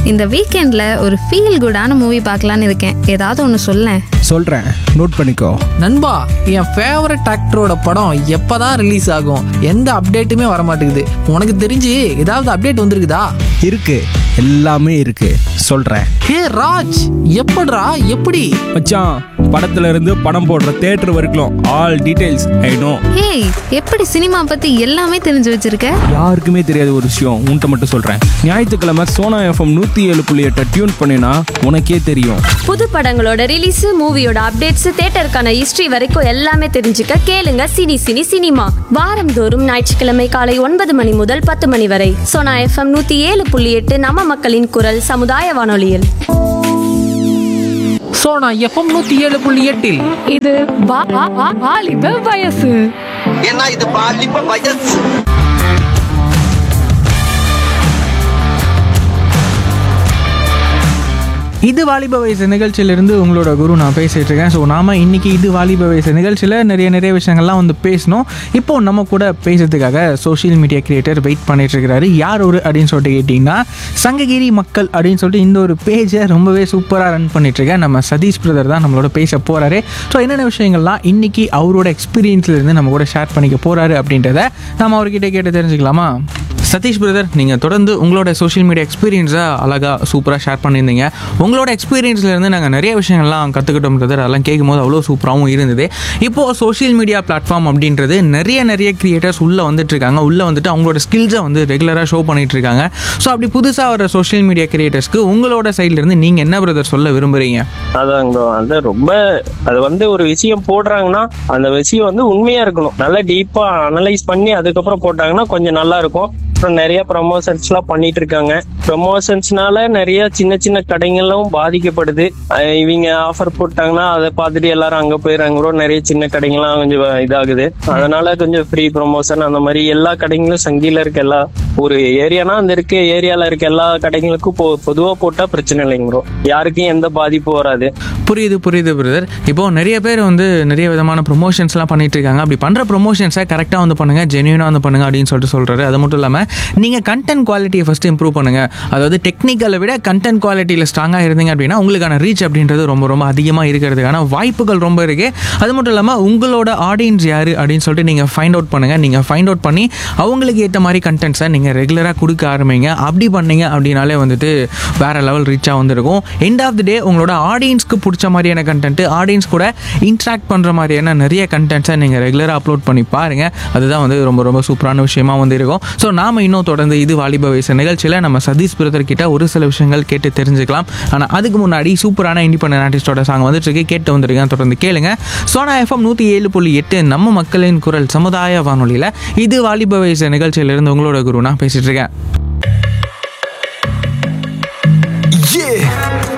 இந்த வீக்கெண்ட்ல ஒரு ஃபீல் குடான மூவி பார்க்கலான்னு இருக்கேன் ஏதாவது ஒன்று சொல்லேன் சொல்கிறேன் நோட் பண்ணிக்கோ நண்பா என் ஃபேவரட் ஆக்டரோட படம் எப்பதான் ரிலீஸ் ஆகும் எந்த அப்டேட்டுமே வர மாட்டேங்குது உனக்கு தெரிஞ்சு ஏதாவது அப்டேட் வந்திருக்குதா இருக்கு எல்லாமே இருக்கு சொல்கிறேன் ஹே ராஜ் எப்படிடா எப்படி மச்சான் படத்துல இருந்து படம் போடுற தேட்டர் வரைக்கும் all details I know hey எப்படி சினிமா பத்தி எல்லாமே தெரிஞ்சு வச்சிருக்க யாருக்குமே தெரியாத ஒரு விஷயம் உன்கிட்ட மட்டும் சொல்கிறேன் ஞாயிற்றுக்கிழமை சோனா எஃப்எம் நூற்றி ஏழு புள்ளி எட்டை டியூன் பண்ணினா உனக்கே தெரியும் புது படங்களோட ரிலீஸ் மூவியோட அப்டேட்ஸ் தேட்டருக்கான ஹிஸ்டரி வரைக்கும் எல்லாமே தெரிஞ்சுக்க கேளுங்க சினி சினி சினிமா வாரந்தோறும் ஞாயிற்றுக்கிழமை காலை ஒன்பது மணி முதல் பத்து மணி வரை சோனா எஃப்எம் நூத்தி ஏழு புள்ளி எட்டு நம்ம மக்களின் குரல் சமுதாய வானொலியில் ஸோ நான் எஃப்எம் நூற்றி ஏழு புள்ளி எட்டில் இது வா- வா- வா- வாலிப வயசு ஏன்னா இது பாலிப்ப வயசு இது வாலிப வயசு நிகழ்ச்சியிலிருந்து உங்களோட குரு நான் பேசிட்டு இருக்கேன் ஸோ நாம இன்னைக்கு இது வாலிப வயசு நிகழ்ச்சியில் நிறைய நிறைய விஷயங்கள்லாம் வந்து பேசணும் இப்போ நம்ம கூட பேசுறதுக்காக சோஷியல் மீடியா கிரியேட்டர் வெயிட் பண்ணிட்டு இருக்கிறாரு யார் ஒரு அப்படின்னு சொல்லிட்டு கேட்டிங்கன்னா சங்ககிரி மக்கள் அப்படின்னு சொல்லிட்டு இந்த ஒரு பேஜை ரொம்பவே சூப்பராக ரன் பண்ணிட்டு இருக்கேன் நம்ம சதீஷ் பிரதர் தான் நம்மளோட பேச போறாரு ஸோ என்னென்ன விஷயங்கள்லாம் இன்னைக்கு அவரோட எக்ஸ்பீரியன்ஸ்ல இருந்து நம்ம கூட ஷேர் பண்ணிக்க போறாரு அப்படின்றத நம்ம அவர்கிட்ட கேட்டு தெரிஞ்சுக்கலாமா சதீஷ் பிரதர் நீங்கள் தொடர்ந்து உங்களோட சோஷியல் மீடியா எக்ஸ்பீரியன்ஸை அழகாக சூப்பராக ஷேர் பண்ணியிருந்தீங்க உங்களோட experience-ல இருந்து நாங்கள் நிறைய விஷயங்கள்லாம் கற்றுக்கிட்டோம் பிரதர் அதெல்லாம் கேட்கும்போது அவ்வளோ சூப்பராகவும் இருந்தது இப்போது சோஷியல் மீடியா பிளாட்ஃபார்ம் அப்படின்றது நிறைய நிறைய கிரியேட்டர்ஸ் உள்ளே வந்துட்டு இருக்காங்க உள்ளே வந்துட்டு அவங்களோட ஸ்கில்ஸை வந்து ரெகுலராக ஷோ பண்ணிட்டு இருக்காங்க ஸோ அப்படி புதுசாக வர சோஷியல் மீடியா கிரியேட்டர்ஸ்க்கு உங்களோட சைட்லேருந்து நீங்கள் என்ன பிரதர் சொல்ல விரும்புகிறீங்க அதான் bro. அது ரொம்ப அது வந்து ஒரு விஷயம் போடுறாங்கன்னா அந்த விஷயம் வந்து உண்மையா இருக்கணும் நல்லா டீப்பா அனலைஸ் பண்ணி அதுக்கப்புறம் போட்டாங்கன்னா கொஞ்சம் நல்லா இருக்கும் அப்புறம் நிறைய ப்ரமோஷன்ஸ் எல்லாம் பண்ணிட்டு இருக்காங்க ப்ரமோஷன்ஸ்னால நிறைய சின்ன சின்ன கடைகளும் பாதிக்கப்படுது அஹ் இவங்க ஆஃபர் போட்டாங்கன்னா அதை பார்த்துட்டு எல்லாரும் அங்க போயிடுறாங்க bro. நிறைய சின்ன கடைகள்லாம் கொஞ்சம் இதாகுது அதனால கொஞ்சம் ஃப்ரீ ப்ரமோஷன் அந்த மாதிரி எல்லா கடைகளும் சங்கில இருக்க எல்லா ஒரு ஏரியானா அந்த இருக்க ஏரியால இருக்க எல்லா கடைகளுக்கும் பொ- பொதுவா போட்டா பிரச்சனை இல்லைங்க ப்ரோ யாருக்கும் எந்த பாதிப்பும் வராது புரியுது புரியுது பிரதர் இப்போ நிறைய பேர் வந்து நிறைய விதமான ப்ரொமோஷன்ஸ்லாம் பண்ணிட்டு இருக்காங்க அப்படி பண்ணுற ப்ரொமோஷன்ஸை கரெக்டாக வந்து பண்ணுங்க ஜென்யூனாக வந்து பண்ணுங்க அப்படின்னு சொல்லிட்டு சொல்றாரு அது மட்டும் இல்லாமல் நீங்கள் கண்டென்ட் குவாலிட்டியை ஃபஸ்ட்டு இம்ப்ரூவ் பண்ணுங்க அதாவது டெக்னிக்கலை விட கண்டென்ட் குவாலிட்டியில் ஸ்ட்ராங்காக இருந்தீங்க அப்படின்னா உங்களுக்கான ரீச் அப்படின்றது ரொம்ப ரொம்ப அதிகமாக இருக்கிறதுக்கான வாய்ப்புகள் ரொம்ப இருக்கு அது மட்டும் இல்லாமல் உங்களோட ஆடியன்ஸ் யாரு அப்படின்னு சொல்லிட்டு நீங்கள் ஃபைண்ட் அவுட் பண்ணுங்க நீங்கள் ஃபைண்ட் அவுட் பண்ணி அவங்களுக்கு ஏற்ற மாதிரி கண்டென்ட்ஸை நீங்கள் ரெகுலராக கொடுக்க ஆரம்பிங்க அப்படி பண்ணீங்க அப்படின்னாலே வந்துட்டு வேற லெவல் ரீச்சாக வந்திருக்கும் எண்ட் ஆஃப் தி டே உங்களோட ஆடியன்ஸ்க்கு பிடிச்ச மாதிரியான கண்டென்ட் ஆடியன்ஸ் கூட இன்ட்ராக்ட் பண்ணுற மாதிரியான நிறைய கண்டென்ட்ஸை நீங்கள் ரெகுலராக அப்லோட் பண்ணி பாருங்கள் அதுதான் வந்து ரொம்ப ரொம்ப சூப்பரான விஷயமா வந்து இருக்கும் ஸோ நாம இன்னும் தொடர்ந்து இது வாலிப வயசு நிகழ்ச்சியில் நம்ம சதீஷ் பிரதர் கிட்ட ஒரு சில விஷயங்கள் கேட்டு தெரிஞ்சுக்கலாம் ஆனால் அதுக்கு முன்னாடி சூப்பரான இண்டிபெண்டன்ட் ஆர்டிஸ்டோட சாங் வந்துட்டு இருக்கு கேட்டு வந்திருக்கேன் தொடர்ந்து கேளுங்க சோனா எஃப்எம் நூற்றி ஏழு புள்ளி எட்டு நம்ம மக்களின் குரல் சமுதாய வானொலியில் இது வாலிப வயசு நிகழ்ச்சியிலிருந்து உங்களோட குரு நான் பேசிட்டு இருக்கேன்